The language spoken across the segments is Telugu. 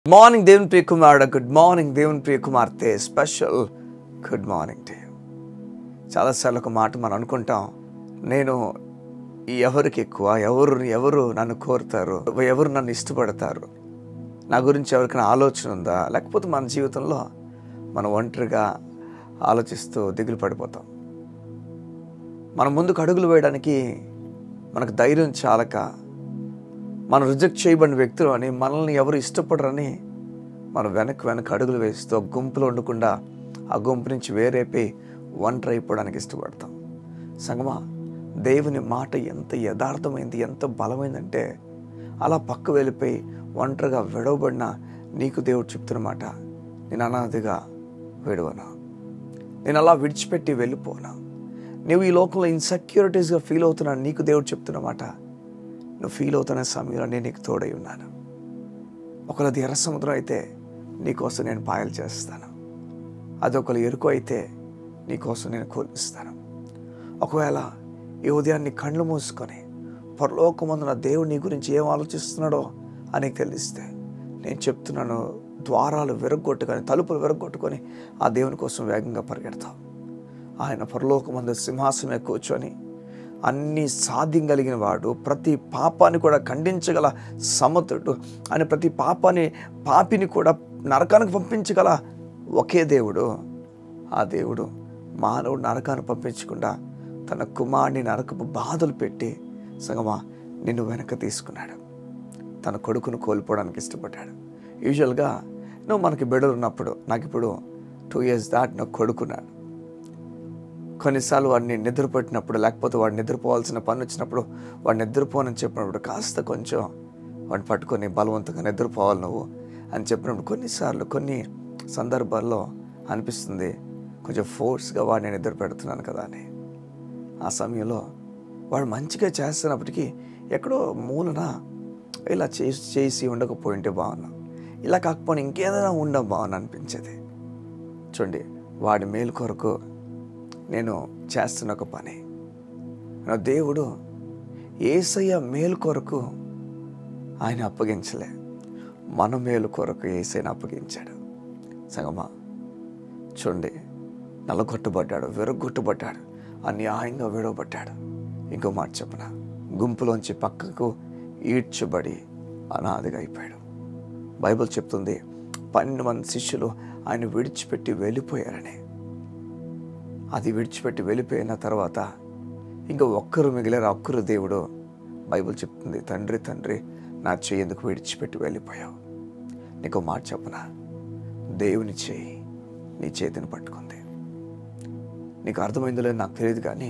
మార్నింగ్ దేవుని ప్రియ కుమారుడు గుడ్ మార్నింగ్ దేవుని ప్రియ కుమార్తె స్పెషల్ గుడ్ మార్నింగ్ టు చాలాసార్లు ఒక మాట మనం అనుకుంటాం నేను ఎవరికి ఎక్కువ ఎవరు ఎవరు నన్ను కోరుతారు ఎవరు నన్ను ఇష్టపడతారు నా గురించి ఎవరికైనా ఆలోచన ఉందా లేకపోతే మన జీవితంలో మనం ఒంటరిగా ఆలోచిస్తూ దిగులు పడిపోతాం మనం ముందుకు అడుగులు వేయడానికి మనకు ధైర్యం చాలక మనం రిజెక్ట్ చేయబడిన వ్యక్తులు అని మనల్ని ఎవరు ఇష్టపడరని మనం వెనక్కి వెనక అడుగులు వేస్తూ ఒక గుంపులో ఉండకుండా ఆ గుంపు నుంచి వేరేపై ఒంటరి అయిపోవడానికి ఇష్టపడతాం సంగమా దేవుని మాట ఎంత యథార్థమైంది ఎంత బలమైందంటే అలా పక్క వెళ్ళిపోయి ఒంటరిగా విడవబడిన నీకు దేవుడు చెప్తున్నమాట నేను అనాదిగా విడవను నేను అలా విడిచిపెట్టి వెళ్ళిపోనా నువ్వు ఈ లోకంలో ఇన్సెక్యూరిటీస్గా ఫీల్ అవుతున్నాను నీకు దేవుడు చెప్తున్నమాట నువ్వు ఫీల్ అవుతున్న సమయంలో నేను నీకు తోడై ఉన్నాను ఒకవేళ అది ఎర్ర సముద్రం అయితే నీకోసం నేను పాయలు చేస్తాను అది ఒకవేళ ఎరుకు అయితే నీకోసం నేను కూలిస్తాను ఒకవేళ ఈ ఉదయాన్ని కళ్ళు మూసుకొని పరలోకమందున దేవుడు నీ గురించి ఏం ఆలోచిస్తున్నాడో అని తెలిస్తే నేను చెప్తున్నాను ద్వారాలు విరగొట్టుకొని తలుపులు విరగొట్టుకొని ఆ దేవుని కోసం వేగంగా పరిగెడతాం ఆయన పరలోకమందు సింహాసనమే కూర్చొని అన్ని సాధ్యం కలిగిన వాడు ప్రతి పాపాన్ని కూడా ఖండించగల సమతుడు ఆయన ప్రతి పాపాన్ని పాపిని కూడా నరకానికి పంపించగల ఒకే దేవుడు ఆ దేవుడు మానవుడు నరకాన్ని పంపించకుండా తన కుమారుని నరకపు బాధలు పెట్టి సగమా నిన్ను వెనక తీసుకున్నాడు తన కొడుకును కోల్పోవడానికి ఇష్టపడ్డాడు యూజువల్గా నువ్వు మనకి బిడ్డలు ఉన్నప్పుడు నాకు ఇప్పుడు టూ ఇయర్స్ దాటి నాకు కొడుకున్నాడు కొన్నిసార్లు వాడిని నిద్రపట్టినప్పుడు లేకపోతే వాడు నిద్రపోవాల్సిన పని వచ్చినప్పుడు వాడు నిద్రపోనని చెప్పినప్పుడు కాస్త కొంచెం వాడిని పట్టుకొని బలవంతంగా నిద్రపోవాలి నువ్వు అని చెప్పినప్పుడు కొన్నిసార్లు కొన్ని సందర్భాల్లో అనిపిస్తుంది కొంచెం ఫోర్స్గా వాడిని నిద్ర పెడుతున్నాను కదా అని ఆ సమయంలో వాడు మంచిగా చేస్తున్నప్పటికీ ఎక్కడో మూలన ఇలా చేసి చేసి ఉండకపోయింటే బాగున్నా ఇలా కాకపోతే ఇంకేదైనా ఉండం బాగున్నా అనిపించేది చూడండి వాడి మేలు కొరకు నేను చేస్తున్న ఒక పని నా దేవుడు ఏసయ్య మేలు కొరకు ఆయన అప్పగించలే మన మేలు కొరకు ఏసైని అప్పగించాడు సంగమా చూడండి నల్లగొట్టబడ్డాడు విరగొట్టబడ్డాడు అన్యాయంగా విడవబడ్డాడు ఇంకో మాట చెప్పన గుంపులోంచి పక్కకు ఈడ్చబడి అనాదిగా అయిపోయాడు బైబిల్ చెప్తుంది పన్నెండు మంది శిష్యులు ఆయన విడిచిపెట్టి వెళ్ళిపోయారని అది విడిచిపెట్టి వెళ్ళిపోయిన తర్వాత ఇంకా ఒక్కరు మిగిలారు ఆ ఒక్కరు దేవుడు బైబిల్ చెప్తుంది తండ్రి తండ్రి నా చేయి ఎందుకు విడిచిపెట్టి వెళ్ళిపోయావు నీకు ఒక మాట చెప్పనా దేవుని చేయి నీ చేతిని పట్టుకుంది నీకు అర్థమైందో లేదో నాకు తెలియదు కానీ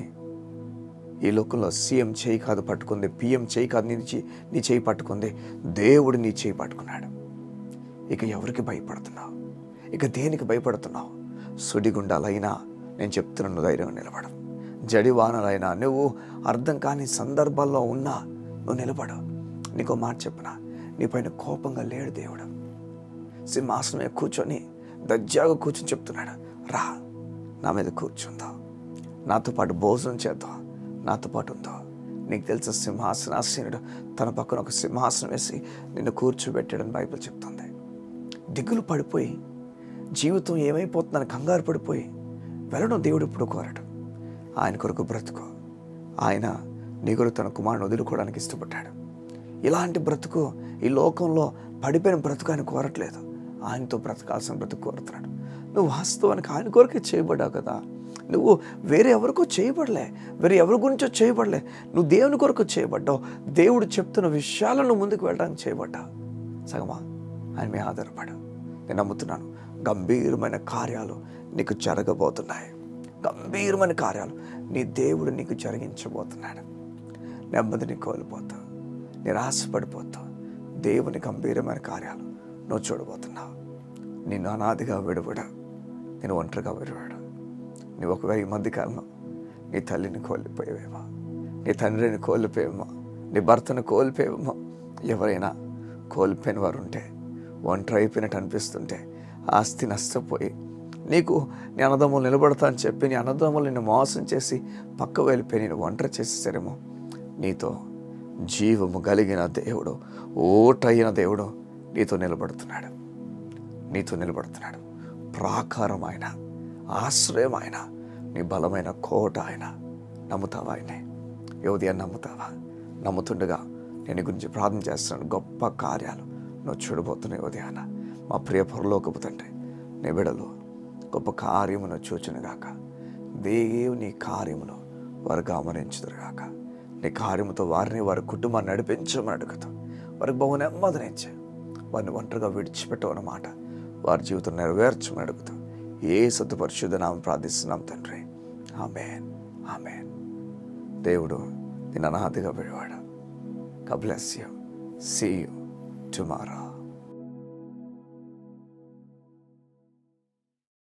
ఈ లోకంలో సీఎం చేయి కాదు పట్టుకుంది పిఎం చేయి కాదు నీ చే- నీ చేయి పట్టుకుంది దేవుడు నీ చేయి పట్టుకున్నాడు ఇక ఎవరికి భయపడుతున్నావు ఇక దేనికి భయపడుతున్నావు సుడిగుండాలైనా నేను చెప్తున్నాను ధైర్యం నిలబడు జడివానలైనా నువ్వు అర్థం కాని సందర్భాల్లో ఉన్నా నువ్వు నిలబడు నీకో మాట చెప్పనా నీ పైన కోపంగా లేడు దేవుడు సింహాసనమే కూర్చొని దజ్జాగా కూర్చొని చెప్తున్నాడు రా నా మీద కూర్చుందో నాతో పాటు భోజనం చేద్దాం నాతో పాటు ఉందో నీకు తెలుసా సింహాసనాసీనుడు తన పక్కన ఒక సింహాసనం వేసి నిన్ను కూర్చోబెట్టాడని బైబిల్ చెప్తుంది దిగులు పడిపోయి జీవితం ఏమైపోతుందని కంగారు పడిపోయి వెళ్ళడం దేవుడు ఇప్పుడు కోరడు ఆయన కొరకు బ్రతుకు ఆయన నీ కొరకు తన కుమారుని వదులుకోవడానికి ఇష్టపడ్డాడు ఇలాంటి బ్రతుకు ఈ లోకంలో పడిపోయిన బ్రతుకు ఆయన కోరట్లేదు ఆయనతో బ్రతకాల్సిన బ్రతుకు కోరుతున్నాడు నువ్వు వాస్తవానికి ఆయన కొరకే చేయబడ్డావు కదా నువ్వు వేరే ఎవరికో చేయబడలే వేరే ఎవరి గురించో చేయబడలే నువ్వు దేవుని కొరకు చేయబడ్డావు దేవుడు చెప్తున్న విషయాలను ముందుకు వెళ్ళడానికి చేయబడ్డా సగమా ఆయన మీద ఆధారపడు నేను నమ్ముతున్నాను గంభీరమైన కార్యాలు నీకు జరగబోతున్నాయి గంభీరమైన కార్యాలు నీ దేవుడు నీకు జరిగించబోతున్నాడు నెమ్మదిని కోల్పోతావు నిరాశపడిపోతావు దేవుని గంభీరమైన కార్యాలు నువ్వు చూడబోతున్నావు నిన్ను అనాదిగా విడవడ నేను ఒంటరిగా విడవాడు నువ్వు ఒకవేళ ఈ మధ్యకాలంలో నీ తల్లిని కోల్పోయావేమో నీ తండ్రిని కోల్పోయేమో నీ భర్తను కోల్పోయేమో ఎవరైనా కోల్పోయిన వారు ఉంటే ఒంటరి అయిపోయినట్టు అనిపిస్తుంటే ఆస్తి నష్టపోయి నీకు నీ అన్నదమ్ములు నిలబడతా అని చెప్పి నీ అన్నదమ్ములు నిన్ను మోసం చేసి పక్క వెళ్ళిపోయి నేను ఒంటరి చేసేసారేమో నీతో జీవము కలిగిన దేవుడు ఓటైన దేవుడు నీతో నిలబడుతున్నాడు నీతో నిలబడుతున్నాడు ప్రాకారం ఆయన ఆశ్రయం ఆయన నీ బలమైన కోట ఆయన నమ్ముతావా ఆయనే యువతి నమ్ముతావా నమ్ముతుండగా నేను నీ గురించి ప్రార్థన చేస్తున్నాను గొప్ప కార్యాలు నువ్వు చూడబోతున్నావు ఉదయాన మా ప్రియ పరలోకపు తండ్రి నీ బిడలు గొప్ప కార్యమును చూచునుగాక దేవుని కార్యమును వారు గమనించుదురుగాక నీ కార్యముతో వారిని వారి కుటుంబాన్ని నడిపించమని అడుగుతూ వారికి బహు నెమ్మదినించి వారిని ఒంటరిగా విడిచిపెట్టవన్నమాట వారి జీవితం నెరవేర్చమని అడుగుతూ ఏ సత్తు పరిశుద్ధనామం ప్రార్థిస్తున్నాం తండ్రి ఆమెన్ ఆమెన్ దేవుడు నేను అనాథగా విడివాడు God bless you. See you tomorrow.